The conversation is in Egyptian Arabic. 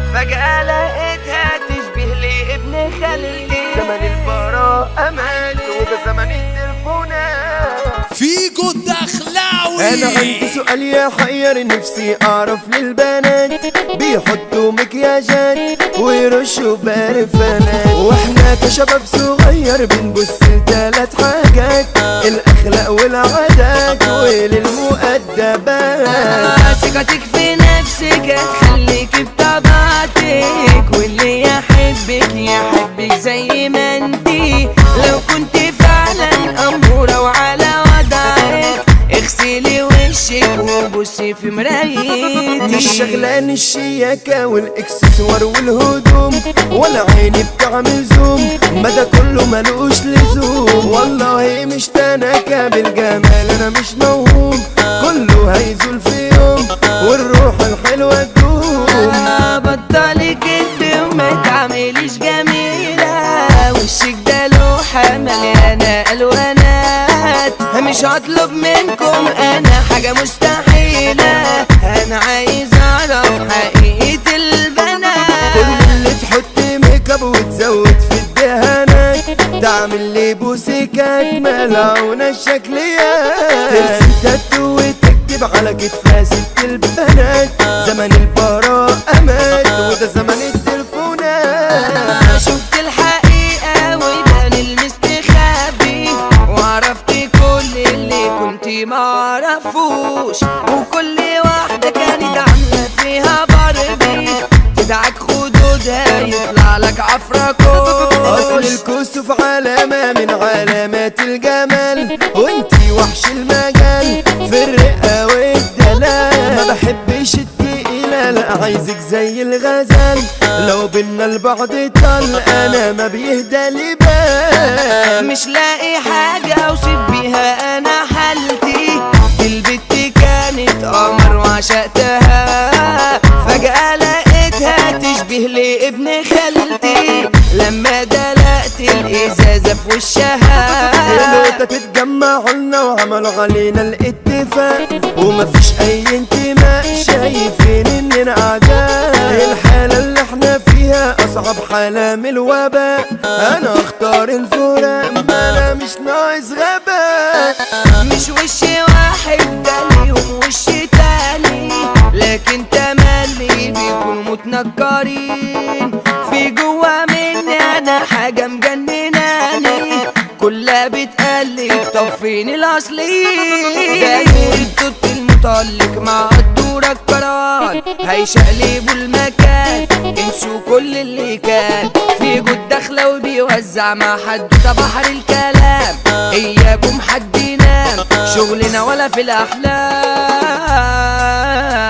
فجأة لقيتها تشبه لي ابن خالتي زمن البراء أمل وده زمن التليفونات فيجو الدخلاوي انا عندي سؤال يحير نفسي اعرف للبنات بيحطوا مكياجات ويرشوا برفانات واحنا كشباب صغير بنبص لثلاث حاجات الاخلاق والعادات وللمؤدبات ثقتك في نفسك هتخليك بطبيعتك واللي يحبك يحبك زي ما انتي لو كنت فعلا أمورة وعلى وضعك اغسلي وشك وبصي في مرايتي مش شغلان الشياكة والاكسسوار والهدوم ولا عيني بتعمل زوم ما ده كله ملوش لزوم والله مش تناكة بالجمال انا مش موهوم كله هيزول في يوم والروح الحلوة تدوم آه، بطلي كدب وما تعمليش جميلة وشك ده لوحة مليانة ألوانات مش هطلب منكم أنا حاجة مستحيلة أنا عايز أعرف حقيقة البنات كل اللي تحط ميك اب وتزود في الدهانات تعمل لي بوسيكات ملعونة الشكليات ترسم تاتو وتكتب على كتفها ست البنات زمن البراءة مات وده زمن التليفونات شفت الحقيقة ويبان المستخبي وعرفت كل اللي كنت معرفوش وكل واحدة كانت عاملة فيها باربي تدعك خدودها يطلع لك عفركوش اصل الكسوف علامة من علامات الجمال وانتي وحش المجال في الرقة والدلال ما بحبش التقيلة لا عايزك زي الغزال لو بينا البعض طل انا ما بيهدى لي بال مش لاقي حاجة اوصف بيها انا حالتي البت كانت قمر وعشقتها فجأة لقيتها تشبه لي ابن خالتي لما دلقت الازازة في وشها الوقت تتجمعوا لنا وعملوا علينا الاتفاق ومفيش اي انتماء شايفين اننا اعداء الحالة اللي احنا فيها اصعب حالة من الوباء انا اختار الفراق ما انا مش ناقص غباء مش وش واحد ده ليهم وش تاني لكن تملي بيكونوا متنكرين في جوا مني انا حاجة مجنناني كلها بتقلب طب فين الاصلي ده نور التوت المطلق مع الدورة الكران هيشقلبوا المكان انسوا كل اللي كان في جود داخلة وبيوزع مع حدوتة بحر الكلام اياكم حد ينام شغلنا ولا في الاحلام